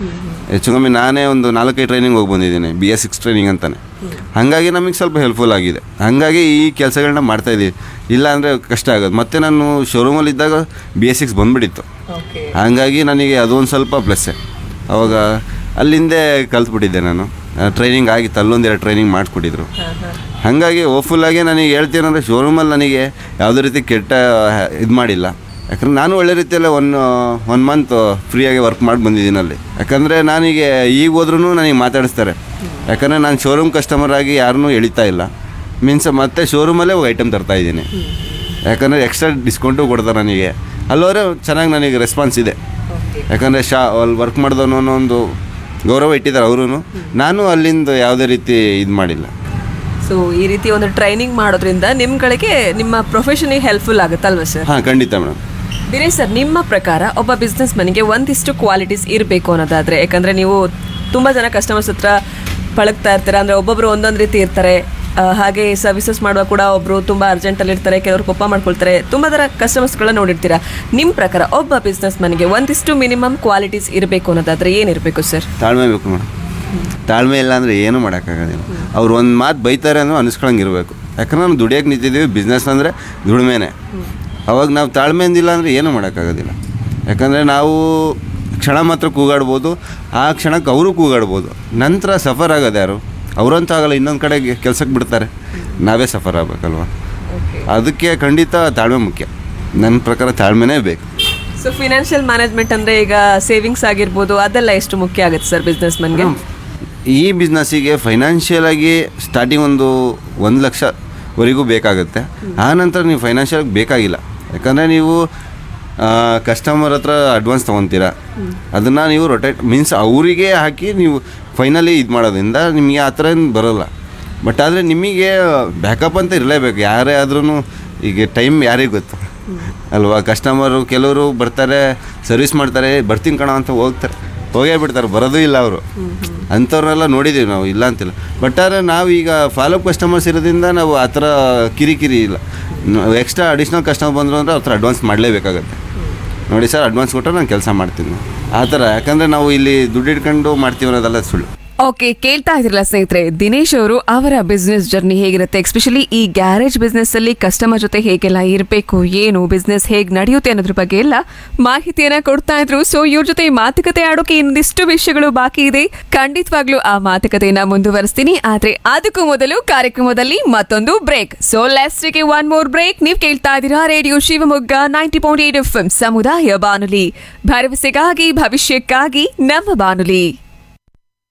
ಹೆಚ್ಚು ಕಮ್ಮಿ ನಾನೇ ಒಂದು ನಾಲ್ಕೈದು ಟ್ರೈನಿಂಗ್ ಹೋಗಿ ಬಂದಿದ್ದೀನಿ ಬಿ ಎಸ್ ಸಿಕ್ಸ್ ಟ್ರೈನಿಂಗ್ ಅಂತಾನೆ ಹಾಗಾಗಿ ನಮಗೆ ಸ್ವಲ್ಪ ಹೆಲ್ಪ್ಫುಲ್ ಆಗಿದೆ ಹಾಗಾಗಿ ಈ ಕೆಲಸಗಳನ್ನ ಮಾಡ್ತಾಯಿದ್ದೀವಿ ಇಲ್ಲ ಅಂದರೆ ಕಷ್ಟ ಆಗೋದು ಮತ್ತು ನಾನು ಶೋರೂಮಲ್ಲಿ ಇದ್ದಾಗ ಬಿ ಎಸ್ ಸಿಕ್ಸ್ ಬಂದುಬಿಟ್ಟಿತ್ತು ಹಾಗಾಗಿ ನನಗೆ ಅದೊಂದು ಸ್ವಲ್ಪ ಪ್ಲಸ್ಸೆ ಅವಾಗ ಅಲ್ಲಿಂದೇ ಕಲ್ತ್ಬಿಟ್ಟಿದ್ದೆ ನಾನು ಟ್ರೈನಿಂಗ್ ಆಗಿತ್ತು ಅಲ್ಲೊಂದೆರಡು ಟ್ರೈನಿಂಗ್ ಮಾಡಿಕೊಟ್ಟಿದ್ರು ಹಾಗಾಗಿ ಹೋಪ್ಫುಲ್ಲಾಗಿ ನನಗೆ ಹೇಳ್ತೀನಂದರೆ ಶೋರೂಮಲ್ಲಿ ನನಗೆ ಯಾವುದೇ ರೀತಿ ಕೆಟ್ಟ ಇದು ಮಾಡಿಲ್ಲ ಯಾಕಂದ್ರೆ ನಾನು ಒಳ್ಳೆ ರೀತಿಯಲ್ಲೇ ಒನ್ ಒನ್ ಮಂತ್ ಫ್ರೀಯಾಗಿ ವರ್ಕ್ ಮಾಡಿ ಬಂದಿದ್ದೀನಿ ಅಲ್ಲಿ ಯಾಕಂದರೆ ನಾನೀಗ ಈಗ ಹೋದ್ರೂ ನನಗೆ ಮಾತಾಡಿಸ್ತಾರೆ ಯಾಕಂದರೆ ನಾನು ಶೋರೂಮ್ ಕಸ್ಟಮರ್ ಆಗಿ ಯಾರನ್ನೂ ಎಳಿತಾ ಇಲ್ಲ ಮೀನ್ಸ್ ಮತ್ತೆ ಶೋರೂಮಲ್ಲೇ ಹೋಗಿ ಐಟಮ್ ತರ್ತಾ ಇದ್ದೀನಿ ಯಾಕಂದರೆ ಎಕ್ಸ್ಟ್ರಾ ಡಿಸ್ಕೌಂಟು ಕೊಡ್ತಾರೆ ನನಗೆ ಅಲ್ಲವರೆ ಚೆನ್ನಾಗಿ ನನಗೆ ರೆಸ್ಪಾನ್ಸ್ ಇದೆ ಯಾಕಂದರೆ ಶಾ ಅಲ್ಲಿ ವರ್ಕ್ ಮಾಡಿದವನು ಅನ್ನೋ ಒಂದು ಗೌರವ ಇಟ್ಟಿದ್ದಾರೆ ಅವರು ನಾನು ಅಲ್ಲಿಂದ ಯಾವುದೇ ರೀತಿ ಇದು ಮಾಡಿಲ್ಲ ಸೊ ಈ ರೀತಿ ಒಂದು ಟ್ರೈನಿಂಗ್ ಮಾಡೋದ್ರಿಂದ ನಿಮ್ಗಳಿಗೆ ನಿಮ್ಮ ಪ್ರೊಫೆಷನಿಗೆ ಹೆಲ್ಪ್ಫುಲ್ ಆಗುತ್ತಲ್ವಾ ಸರ್ ಹಾಂ ಖಂಡಿತ ಮೇಡಮ್ ದಿನೇಶ್ ಸರ್ ನಿಮ್ಮ ಪ್ರಕಾರ ಒಬ್ಬ ಬಿಸ್ನೆಸ್ ಮನಿಗೆ ಒಂದಿಷ್ಟು ಕ್ವಾಲಿಟೀಸ್ ಇರಬೇಕು ಅನ್ನೋದಾದ್ರೆ ಯಾಕಂದ್ರೆ ನೀವು ತುಂಬಾ ಜನ ಕಸ್ಟಮರ್ಸ್ ಹತ್ರ ಪಳಗ್ತಾ ಇರ್ತೀರಾ ಅಂದ್ರೆ ಒಬ್ಬೊಬ್ರು ಒಂದೊಂದು ರೀತಿ ಇರ್ತಾರೆ ಆ, ಹಾಗೆ ಸರ್ವಿಸಸ್ ಮಾಡುವ ಕೂಡ ಒಬ್ರು ತುಂಬಾ ಅರ್ಜೆಂಟಲ್ಲಿ ಇರ್ತಾರೆ ಕೆಲವರು ಕೋಪ ಮಾಡ್ಕೊಳ್ತಾರೆ ತುಂಬಾ ಥರ ಕಸ್ಟಮರ್ಸ್ಗಳನ್ನ ನೋಡಿರ್ತೀರಾ ನಿಮ್ಮ ಪ್ರಕಾರ ಒಬ್ಬ ಬಿಸ್ನೆಸ್ ಮನಿಗೆ ಒಂದಿಷ್ಟು ಮಿನಿಮಮ್ ಕ್ವಾಲಿಟೀಸ್ ಇರಬೇಕು ಅನ್ನೋದಾದ್ರೆ ಏನಿರಬೇಕು ಸರ್ ತಾಳ್ಮೆ ಬೇಕು ಮೇಡಮ್ ತಾಳ್ಮೆ ಇಲ್ಲ ಅಂದರೆ ಏನೂ ಮಾಡೋಕ್ಕಾಗೋದಿಲ್ಲ ಅವ್ರು ಒಂದು ಮಾತು ಬೈತಾರೆ ಅನ್ನೋ ಅನಿಸ್ಕೊಳಂಗೆ ಇರಬೇಕು ಯಾಕಂದ್ರೆ ನಾವು ದುಡಿಯೋಕೆ ನಿಂತಿದ್ದೀವಿ ಬಿಸ್ನೆಸ್ ಅಂದರೆ ದುಡಿಮೆನೆ ಅವಾಗ ನಾವು ತಾಳ್ಮೆಯಿಂದಿಲ್ಲ ಅಂದರೆ ಏನೂ ಮಾಡೋಕ್ಕಾಗೋದಿಲ್ಲ ಯಾಕಂದರೆ ನಾವು ಕ್ಷಣ ಮಾತ್ರ ಕೂಗಾಡ್ಬೋದು ಆ ಕ್ಷಣಕ್ಕೆ ಅವರು ಕೂಗಾಡ್ಬೋದು ನಂತರ ಸಫರ್ ಆಗೋದು ಯಾರು ಅವರಂತೂ ಆಗಲ್ಲ ಇನ್ನೊಂದು ಕಡೆ ಕೆಲ್ಸಕ್ಕೆ ಬಿಡ್ತಾರೆ ನಾವೇ ಸಫರ್ ಆಗಬೇಕಲ್ವ ಅದಕ್ಕೆ ಖಂಡಿತ ತಾಳ್ಮೆ ಮುಖ್ಯ ನನ್ನ ಪ್ರಕಾರ ತಾಳ್ಮೆನೇ ಬೇಕು ಸೊ ಫಿನಾನ್ಷಿಯಲ್ ಮ್ಯಾನೇಜ್ಮೆಂಟ್ ಅಂದ್ರೆ ಈಗ ಸೇವಿಂಗ್ಸ್ ಆಗಿರ್ಬೋದು ಅದೆಲ್ಲ ಎಷ್ಟು ಮುಖ್ಯ ಆಗುತ್ತೆ ಸರ್ ಬಿಸ್ನೆಸ್ ಮನ್ಗೆ ಈ ಬಿಸ್ನೆಸ್ಸಿಗೆ ಫೈನಾನ್ಷಿಯಲ್ ಆಗಿ ಸ್ಟಾರ್ಟಿಂಗ್ ಒಂದು ಒಂದು ಲಕ್ಷವರೆಗೂ ಬೇಕಾಗುತ್ತೆ ಆ ನಂತರ ನೀವು ಫೈನಾನ್ಷಿಯಲ್ ಬೇಕಾಗಿಲ್ಲ ಯಾಕಂದರೆ ನೀವು ಕಸ್ಟಮರ್ ಹತ್ರ ಅಡ್ವಾನ್ಸ್ ತೊಗೊತೀರಾ ಅದನ್ನು ನೀವು ರೊಟೇಟ್ ಮೀನ್ಸ್ ಅವರಿಗೆ ಹಾಕಿ ನೀವು ಫೈನಲಿ ಇದು ಮಾಡೋದ್ರಿಂದ ನಿಮಗೆ ಆ ಥರ ಏನು ಬರೋಲ್ಲ ಬಟ್ ಆದರೆ ನಿಮಗೆ ಬ್ಯಾಕಪ್ ಅಂತ ಇರಲೇಬೇಕು ಯಾರೇ ಆದ್ರೂ ಈಗ ಟೈಮ್ ಯಾರಿಗೆ ಗೊತ್ತು ಅಲ್ವಾ ಕಸ್ಟಮರು ಕೆಲವರು ಬರ್ತಾರೆ ಸರ್ವಿಸ್ ಮಾಡ್ತಾರೆ ಬರ್ತೀನಿ ಕಣ ಅಂತ ಹೋಗ್ತಾರೆ ಹೋಗೇ ಬಿಡ್ತಾರೆ ಬರೋದು ಇಲ್ಲ ಅವರು ಅಂಥವ್ರನ್ನೆಲ್ಲ ನೋಡಿದ್ದೀವಿ ನಾವು ಇಲ್ಲ ಅಂತಿಲ್ಲ ಬಟ್ ಆದರೆ ನಾವು ಈಗ ಫಾಲೋಅಪ್ ಕಸ್ಟಮರ್ಸ್ ಇರೋದ್ರಿಂದ ನಾವು ಆ ಥರ ಕಿರಿಕಿರಿ ಇಲ್ಲ ಎಕ್ಸ್ಟ್ರಾ ಅಡಿಷ್ನಲ್ ಕಸ್ಟಮರ್ ಬಂದರು ಅಂದರೆ ಅವ್ರ ಹತ್ರ ಅಡ್ವಾನ್ಸ್ ಮಾಡಲೇಬೇಕಾಗತ್ತೆ ನೋಡಿ ಸರ್ ಅಡ್ವಾನ್ಸ್ ಕೊಟ್ಟರೆ ನಾನು ಕೆಲಸ ಮಾಡ್ತೀನಿ ಆ ಥರ ಯಾಕಂದರೆ ನಾವು ಇಲ್ಲಿ ದುಡ್ಡು ಇಟ್ಕೊಂಡು ಮಾಡ್ತೀವಿ ಅನ್ನೋದೆಲ್ಲ ಸುಳ್ಳು ಓಕೆ ಕೇಳ್ತಾ ಇದ್ರಲ್ಲ ಸ್ನೇಹಿತರೆ ದಿನೇಶ್ ಅವರು ಅವರ ಬಿಸ್ನೆಸ್ ಜರ್ನಿ ಹೇಗಿರುತ್ತೆ ಎಸ್ಪೆಷಲಿ ಈ ಗ್ಯಾರೇಜ್ ಬಿಸ್ನೆಸ್ ಅಲ್ಲಿ ಕಸ್ಟಮರ್ ಜೊತೆ ಹೇಗೆಲ್ಲ ಇರಬೇಕು ಏನು ಬಿಸ್ನೆಸ್ ಹೇಗೆ ನಡೆಯುತ್ತೆ ಅನ್ನೋದ್ರ ಬಗ್ಗೆ ಎಲ್ಲ ಮಾಹಿತಿಯನ್ನ ಕೊಡ್ತಾ ಇದ್ರು ಸೊ ಇವ್ರ ಜೊತೆ ಮಾತುಕತೆ ಆಡೋಕೆ ಇನ್ನಿಷ್ಟು ವಿಷಯಗಳು ಬಾಕಿ ಇದೆ ಖಂಡಿತವಾಗ್ಲೂ ಆ ಮಾತುಕತೆಯನ್ನ ಮುಂದುವರಿಸ್ತೀನಿ ಆದ್ರೆ ಅದಕ್ಕೂ ಮೊದಲು ಕಾರ್ಯಕ್ರಮದಲ್ಲಿ ಮತ್ತೊಂದು ಬ್ರೇಕ್ ಸೊ ಲೆಸ್ಟ್ಗೆ ಒನ್ ಮೋರ್ ಬ್ರೇಕ್ ನೀವು ಕೇಳ್ತಾ ಇದ್ದೀರಾ radio Shivamogga ninety point eight F ಸಮುದಾಯ ಬಾನುಲಿ ಭರವಸೆಗಾಗಿ ಭವಿಷ್ಯಕ್ಕಾಗಿ ನಮ್ಮ ಬಾನುಲಿ